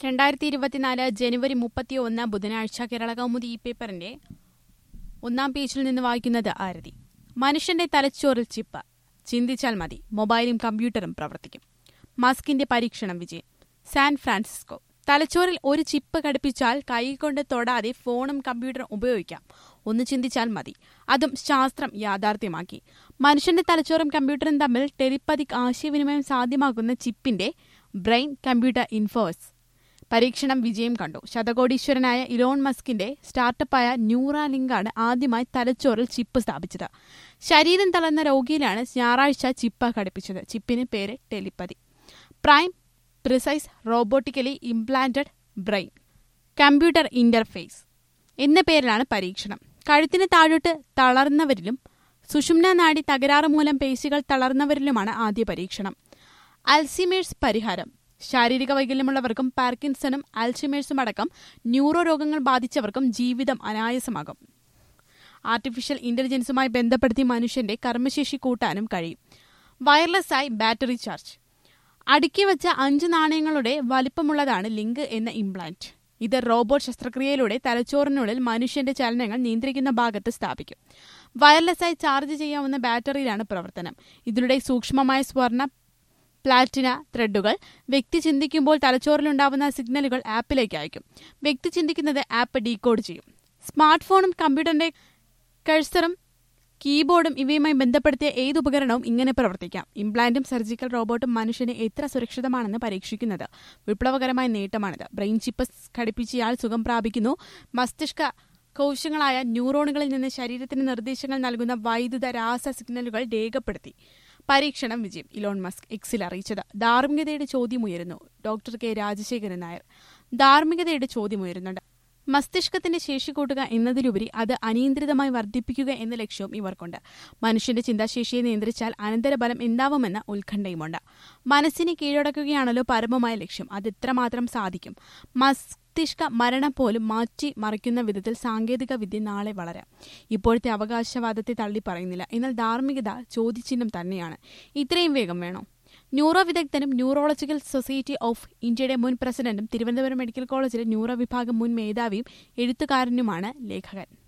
രണ്ടായിരത്തി ഇരുപത്തിനാല് ജനുവരി മുപ്പത്തിയൊന്ന് ബുധനാഴ്ച കേരള കൗമുദി ഈ പേപ്പറിന്റെ ഒന്നാം പേജിൽ നിന്ന് വായിക്കുന്നത് ആരതി മനുഷ്യന്റെ തലച്ചോറിൽ ചിപ്പ് ചിന്തിച്ചാൽ മതി മൊബൈലും കമ്പ്യൂട്ടറും പ്രവർത്തിക്കും മസ്കിന്റെ പരീക്ഷണം വിജയം സാൻ ഫ്രാൻസിസ്കോ തലച്ചോറിൽ ഒരു ചിപ്പ് ഘടിപ്പിച്ചാൽ കൈകൊണ്ട് തൊടാതെ ഫോണും കമ്പ്യൂട്ടറും ഉപയോഗിക്കാം ഒന്ന് ചിന്തിച്ചാൽ മതി അതും ശാസ്ത്രം യാഥാർത്ഥ്യമാക്കി മനുഷ്യന്റെ തലച്ചോറും കമ്പ്യൂട്ടറും തമ്മിൽ ടെലിപ്പതിക് ആശയവിനിമയം സാധ്യമാക്കുന്ന ചിപ്പിന്റെ ബ്രെയിൻ കമ്പ്യൂട്ടർ ഇൻഫോസ് പരീക്ഷണം വിജയം കണ്ടു ശതകോടീശ്വരനായ ഇലോൺ മസ്കിന്റെ സ്റ്റാർട്ടപ്പായ ന്യൂറാലിങ്കാണ് ആദ്യമായി തലച്ചോറിൽ ചിപ്പ് സ്ഥാപിച്ചത് ശരീരം തളർന്ന രോഗിയിലാണ് ഞായറാഴ്ച ചിപ്പ് ഘടിപ്പിച്ചത് ചിപ്പിന് പേര് telepathy prime precise robotically implanted brain computer interface എന്ന പേരിലാണ് പരീക്ഷണം കഴുത്തിന് താഴോട്ട് തളർന്നവരിലും സുഷുമ്ന നാഡി തകരാറ് മൂലം പേശികൾ തളർന്നവരിലുമാണ് ആദ്യ പരീക്ഷണം അൽസിമേഴ്സ് പരിഹാരം ശാരീരിക വൈകല്യമുള്ളവർക്കും പാർക്കിൻസണും അൽഷിമേഴ്സും അടക്കം ന്യൂറോ രോഗങ്ങൾ ബാധിച്ചവർക്കും ജീവിതം അനായാസമാകും ആർട്ടിഫിഷ്യൽ ഇന്റലിജൻസുമായി ബന്ധപ്പെടുത്തി മനുഷ്യന്റെ കർമ്മശേഷി കൂട്ടാനും കഴിയും വയർലെസ്സായി ബാറ്ററി ചാർജ് അടുക്കി വെച്ച അഞ്ച് നാണയങ്ങളുടെ വലിപ്പമുള്ളതാണ് ലിങ്ക് എന്ന ഇംപ്ലാന്റ് ഇത് റോബോട്ട് ശസ്ത്രക്രിയയിലൂടെ തലച്ചോറിനുള്ളിൽ മനുഷ്യന്റെ ചലനങ്ങൾ നിയന്ത്രിക്കുന്ന ഭാഗത്ത് സ്ഥാപിക്കും വയർലെസ്സായി ചാർജ് ചെയ്യാവുന്ന ബാറ്ററിയിലാണ് പ്രവർത്തനം ഇതിലൂടെ സൂക്ഷ്മമായ സ്വർണ്ണ പ്ലാറ്റിന ത്രെഡുകൾ വ്യക്തി ചിന്തിക്കുമ്പോൾ തലച്ചോറിലുണ്ടാവുന്ന സിഗ്നലുകൾ ആപ്പിലേക്ക് അയക്കും വ്യക്തി ചിന്തിക്കുന്നത് ആപ്പ് ഡീകോഡ് ചെയ്യും സ്മാർട്ട് ഫോണും കമ്പ്യൂട്ടറിന്റെ കഴ്സറും കീബോർഡും ഇവയുമായി ബന്ധപ്പെടുത്തിയ ഏത് ഉപകരണവും ഇങ്ങനെ പ്രവർത്തിക്കാം ഇംപ്ലാന്റും സർജിക്കൽ റോബോട്ടും മനുഷ്യന് എത്ര സുരക്ഷിതമാണെന്ന് പരീക്ഷിക്കുന്നത് വിപ്ലവകരമായ നേട്ടമാണിത് ബ്രെയിൻ ചിപ്പ് ഘടിപ്പിച്ചയാൾ സുഖം പ്രാപിക്കുന്നു മസ്തിഷ്ക കോശങ്ങളായ ന്യൂറോണുകളിൽ നിന്ന് ശരീരത്തിന് നിർദ്ദേശങ്ങൾ നൽകുന്ന വൈദ്യുത രാസ സിഗ്നലുകൾ രേഖപ്പെടുത്തി പരീക്ഷണം വിജയം ഇലോൺ മസ്ക് എക്സിൽ അറിയിച്ചത് ധാർമ്മികതയുടെ ചോദ്യമുയരുന്നു ഡോക്ടർ കെ രാജശേഖരൻ നായർ ധാർമ്മികതയുടെ ചോദ്യമുയരുന്നുണ്ട് മസ്തിഷ്കത്തിന്റെ ശേഷി കൂട്ടുക എന്നതിലുപരി അത് അനിയന്ത്രിതമായി വർദ്ധിപ്പിക്കുക എന്ന ലക്ഷ്യവും ഇവർക്കുണ്ട് മനുഷ്യന്റെ ചിന്താശേഷിയെ നിയന്ത്രിച്ചാൽ അനന്തരഫലം എന്താവുമെന്ന ഉത്കണ്ഠയുമുണ്ട് മനസ്സിനെ കീഴടക്കുകയാണല്ലോ പരമമായ ലക്ഷ്യം അത് എത്രമാത്രം സാധിക്കും മസ്തിഷ്ക മരണം പോലും മാറ്റി മറിക്കുന്ന വിധത്തിൽ സാങ്കേതിക വിദ്യ നാളെ വളരാം ഇപ്പോഴത്തെ അവകാശവാദത്തെ തള്ളി പറയുന്നില്ല എന്നാൽ ധാർമ്മികത ചോദ്യചിഹ്നം തന്നെയാണ് ഇത്രയും വേഗം വേണോ ന്യൂറോ വിദഗ്ധനും ന്യൂറോളജിക്കൽ സൊസൈറ്റി ഓഫ് ഇന്ത്യയുടെ മുൻ പ്രസിഡന്റും തിരുവനന്തപുരം മെഡിക്കൽ കോളേജിലെ ന്യൂറോ വിഭാഗം മുൻ മേധാവിയും എഴുത്തുകാരനുമാണ് ലേഖകൻ